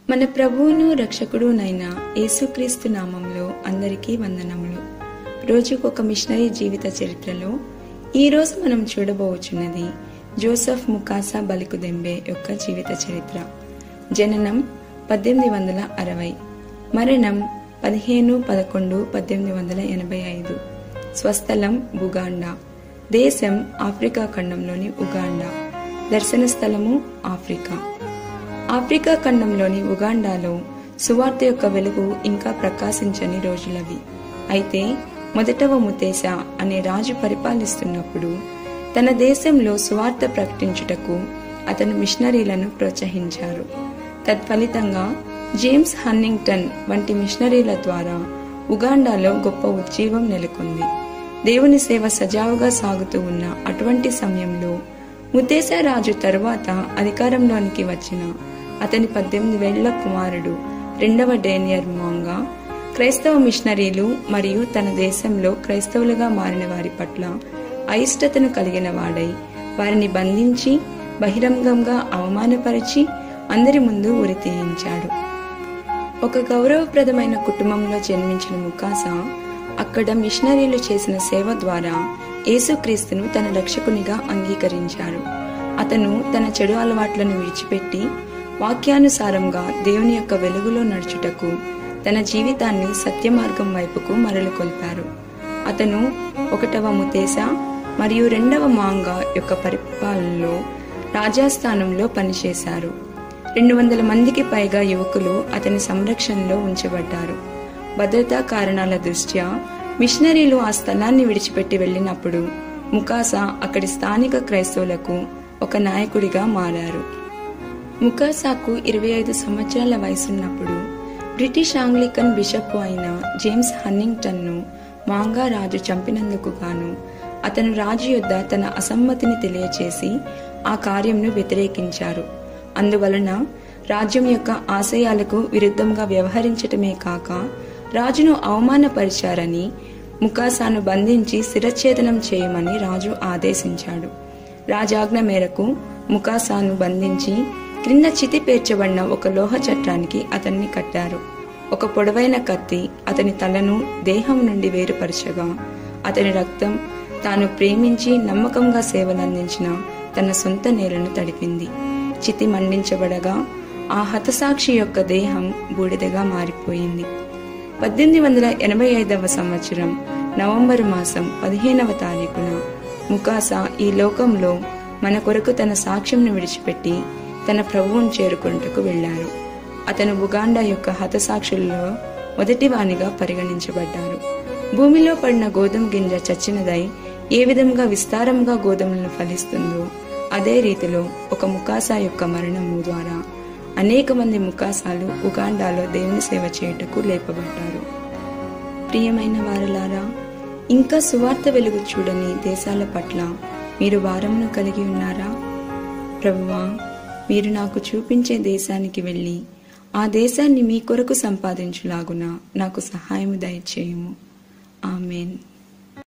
మన ప్రభువును రక్షకుడునైన యేసుక్రీస్తు నామంలో అందరికీ వందనములు రోజుకొక మిషనరీ జీవిత చరిత్రలో ఈ రోజు మనం చూడబోచున్నది జోసెఫ్ ముకాసా బలికుదెంబే యొక్క జీవిత చరిత్ర జననం పద్దెనిమిది వందల అరవై మరణం పదిహేను పదకొండు పద్దెనిమిది వందల ఎనభై ఐదు స్వస్థలం బుగాండా దేశం ఆఫ్రికా ఖండంలోని ఉగాండా దర్శన స్థలము ఆఫ్రికా ఆఫ్రికా ఖండంలోని ఉగాండాలో సువార్త యొక్క వెలుగు ఇంకా ప్రకాశించని రోజులవి అయితే మొదటవ ముతేస అనే రాజు పరిపాలిస్తున్నప్పుడు తన దేశంలో సువార్త ప్రకటించుటకు అతను మిషనరీలను ప్రోత్సహించారు తత్ఫలితంగా జేమ్స్ హన్నింగ్టన్ వంటి మిషనరీల ద్వారా ఉగాండాలో గొప్ప ఉజ్జీవం నెలకొంది దేవుని సేవ సజావుగా సాగుతూ ఉన్న అటువంటి సమయంలో ముతేస రాజు తరువాత అధికారంలోనికి వచ్చిన అతని పద్దెనిమిది వేళ్ల కుమారుడు రెండవ డేనియర్ మోంగా క్రైస్తవ మిషనరీలు మరియు తన దేశంలో క్రైస్తవులుగా మారిన వారి పట్ల అయిష్టతను కలిగిన వాడై వారిని బంధించి బహిరంగంగా అవమానపరిచి అందరి ముందు ఉరి తీయించాడు ఒక గౌరవప్రదమైన కుటుంబంలో జన్మించిన ముకాసా అక్కడ మిషనరీలు చేసిన సేవ ద్వారా యేసుక్రీస్తును తన రక్షకునిగా అంగీకరించారు అతను తన చెడు అలవాట్లను విడిచిపెట్టి వాక్యానుసారంగా దేవుని యొక్క వెలుగులో నడుచుటకు తన జీవితాన్ని సత్యమార్గం వైపుకు మరలు కొల్పారు అతను ఒకటవ ముతేస మరియు రెండవ మాంగా యొక్క పరిపాలనలో రాజాస్థానంలో పనిచేశారు రెండు వందల మందికి పైగా యువకులు అతని సంరక్షణలో ఉంచబడ్డారు భద్రతా కారణాల దృష్ట్యా మిషనరీలు ఆ స్థలాన్ని విడిచిపెట్టి వెళ్ళినప్పుడు ముకాసా అక్కడి స్థానిక క్రైస్తవులకు ఒక నాయకుడిగా మారారు ముకాసాకు ఇరవై ఐదు సంవత్సరాల వయసున్నప్పుడు బ్రిటిష్ ఆంగ్లికన్ బిషప్ అయిన జేమ్స్ హన్నింగ్టన్ను మాంగా రాజు చంపినందుకు గాను అతను రాజు యొద్ద తన అసమ్మతిని తెలియచేసి ఆ కార్యంను వ్యతిరేకించారు అందువలన రాజ్యం యొక్క ఆశయాలకు విరుద్ధంగా వ్యవహరించటమే కాక రాజును అవమానపరిచారని ముకాసాను బంధించి శిరఛేదనం చేయమని రాజు ఆదేశించాడు రాజాజ్ఞ మేరకు ముకాసాను బంధించి క్రింద చితి పేర్చబడిన ఒక లోహ చట్రానికి అతన్ని కట్టారు ఒక పొడవైన కత్తి అతని తలను దేహం నుండి వేరుపరచగా అతని రక్తం తాను ప్రేమించి నమ్మకంగా సేవలందించిన తన సొంత నేలను తడిపింది చితి మండించబడగా ఆ హతసాక్షి యొక్క దేహం బూడిదగా మారిపోయింది పద్దెనిమిది వందల ఎనభై ఐదవ సంవత్సరం నవంబర్ మాసం పదిహేనవ తారీఖున ముకాసా ఈ లోకంలో మన కొరకు తన సాక్ష్యంను విడిచిపెట్టి తన ప్రభువును చేరుకుంటకు వెళ్లారు అతను బుగాండా యొక్క హతసాక్షులలో మొదటివానిగా పరిగణించబడ్డారు భూమిలో పడిన గోధుమ గింజ చచ్చినదై ఏ విధంగా విస్తారంగా గోధుమలను ఫలిస్తుందో అదే రీతిలో ఒక ముకాసా యొక్క మరణము ద్వారా అనేక మంది ముకాసాలు ఉగాండాలో దేవుని సేవ చేయుటకు లేపబడ్డారు ప్రియమైన వారలారా ఇంకా సువార్త వెలుగు చూడని దేశాల పట్ల మీరు భారంను కలిగి ఉన్నారా ప్రభువా మీరు నాకు చూపించే దేశానికి వెళ్ళి ఆ దేశాన్ని మీ కొరకు సంపాదించులాగున నాకు సహాయము దయచేయము ఆమెన్